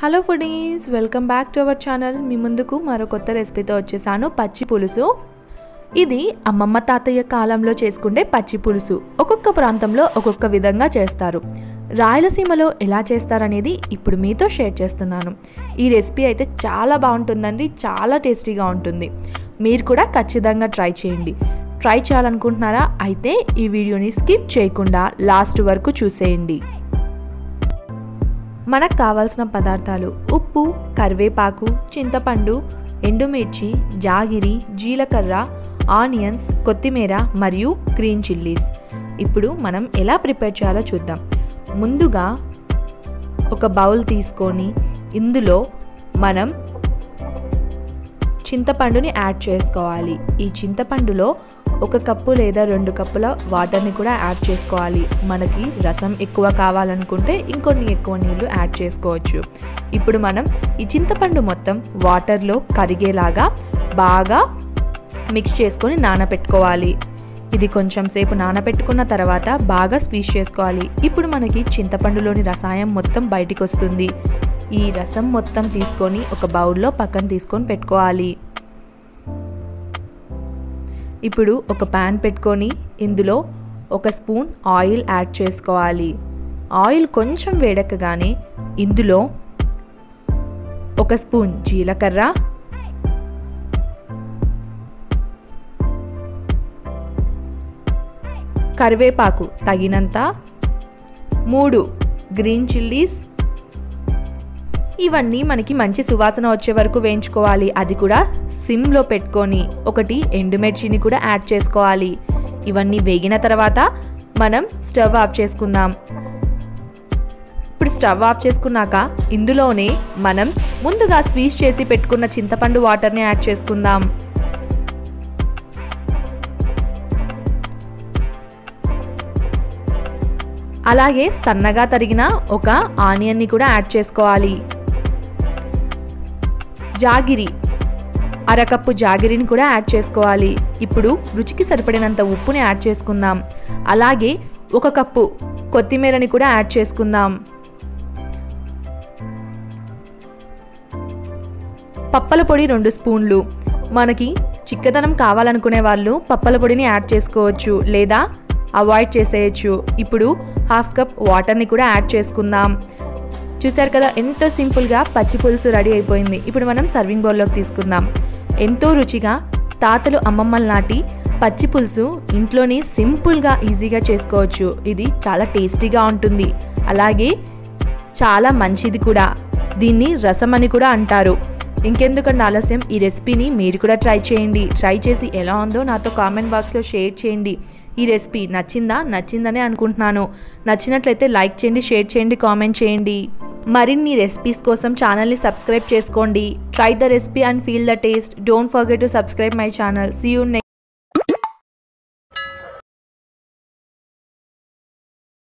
hello foodies welcome back to our channel మీ ముందుకు మరో కొత్త రెసిపీతో వచ్చేసాను పచ్చి పులుసు ఇది అమ్మమ్మ తాతయ్య కాలంలో చేసుకుంటే పచ్చి పులుసు ఒక్కొక్క ప్రాంతంలో ఒక్కొక్క విధంగా చేస్తారు రాయలసీమలో ఎలా చేస్తారనేది ఇప్పుడు మీతో షేర్ చేస్తున్నాను ఈ రెసిపీ అయితే చాలా బాగుంటుందండి చాలా టేస్టీగా ఉంటుంది మీరు కూడా ఖచ్చితంగా ట్రై చేయండి ట్రై చేయాలనుకుంటున్నారా అయితే ఈ వీడియోని స్కిప్ చేయకుండా లాస్ట్ వరకు చూసేయండి మనకు కావాల్సిన పదార్థాలు ఉప్పు కరివేపాకు చింతపండు ఎండుమిర్చి జాగిరి జీలకర్ర ఆనియన్స్ కొత్తిమీర మరియు గ్రీన్ చిల్లీస్ ఇప్పుడు మనం ఎలా ప్రిపేర్ చేయాలో చూద్దాం ముందుగా ఒక బౌల్ తీసుకొని ఇందులో మనం చింతపండుని యాడ్ చేసుకోవాలి ఈ చింతపండులో ఒక కప్పు లేదా రెండు కప్పుల వాటర్ని కూడా యాడ్ చేసుకోవాలి మనకి రసం ఎక్కువ కావాలనుకుంటే ఇంకొన్ని ఎక్కువ నీళ్ళు యాడ్ చేసుకోవచ్చు ఇప్పుడు మనం ఈ చింతపండు మొత్తం వాటర్లో కరిగేలాగా బాగా మిక్స్ చేసుకొని నానబెట్టుకోవాలి ఇది కొంచెం సేపు నానబెట్టుకున్న తర్వాత బాగా స్పీచ్ చేసుకోవాలి ఇప్పుడు మనకి చింతపండులోని రసాయం మొత్తం బయటికి వస్తుంది ఈ రసం మొత్తం తీసుకొని ఒక బౌల్లో పక్కన తీసుకొని పెట్టుకోవాలి ఇప్పుడు ఒక ప్యాన్ పెట్టుకొని ఇందులో ఒక స్పూన్ ఆయిల్ యాడ్ చేసుకోవాలి ఆయిల్ కొంచెం వేడెక్కగానే ఇందులో ఒక స్పూన్ జీలకర్ర కరివేపాకు తగినంత మూడు గ్రీన్ చిల్లీస్ ఇవన్నీ మనకి మంచి సువాసన వచ్చే వరకు వేయించుకోవాలి అది కూడా సిమ్లో పెట్టుకొని ఒకటి ఎండుమిర్చిని కూడా యాడ్ చేసుకోవాలి ఇవన్నీ వేగిన తర్వాత మనం స్టవ్ ఆఫ్ చేసుకుందాం ఇప్పుడు స్టవ్ ఆఫ్ చేసుకున్నాక ఇందులోనే మనం ముందుగా స్వీట్ చేసి పెట్టుకున్న చింతపండు వాటర్ని యాడ్ చేసుకుందాం అలాగే సన్నగా తరిగిన ఒక ఆనియన్ని కూడా యాడ్ చేసుకోవాలి జాగిరి అరకప్పు జాగిరిని కూడా యాడ్ చేసుకోవాలి ఇప్పుడు రుచికి సరిపడినంత ఉప్పుని యాడ్ చేసుకుందాం అలాగే ఒక కప్పు కొత్తిమీరని కూడా యాడ్ చేసుకుందాం పప్పల పొడి రెండు స్పూన్లు మనకి చిక్కదనం కావాలనుకునే వాళ్ళు పప్పల పొడిని యాడ్ చేసుకోవచ్చు లేదా అవాయిడ్ చేసేయచ్చు ఇప్పుడు హాఫ్ కప్ వాటర్ని కూడా యాడ్ చేసుకుందాం చూసారు కదా ఎంతో సింపుల్గా పచ్చి పులుసు రెడీ అయిపోయింది ఇప్పుడు మనం సర్వింగ్ బౌల్లోకి తీసుకుందాం ఎంతో రుచిగా తాతలు అమ్మమ్మల నాటి పచ్చి పులుసు ఇంట్లోని సింపుల్గా ఈజీగా చేసుకోవచ్చు ఇది చాలా టేస్టీగా ఉంటుంది అలాగే చాలా మంచిది కూడా దీన్ని రసం అని కూడా అంటారు ఇంకెందుకంటే ఆలస్యం ఈ రెసిపీని మీరు కూడా ట్రై చేయండి ట్రై చేసి ఎలా ఉందో నాతో కామెంట్ బాక్స్లో షేర్ చేయండి ఈ రెసిపీ నచ్చిందా నచ్చిందనే అనుకుంటున్నాను నచ్చినట్లయితే లైక్ చేయండి షేర్ చేయండి కామెంట్ చేయండి మరిన్ని రెసిపీస్ కోసం ఛానల్ని సబ్స్క్రైబ్ చేసుకోండి try the recipe and feel the taste don't forget to subscribe my channel see you next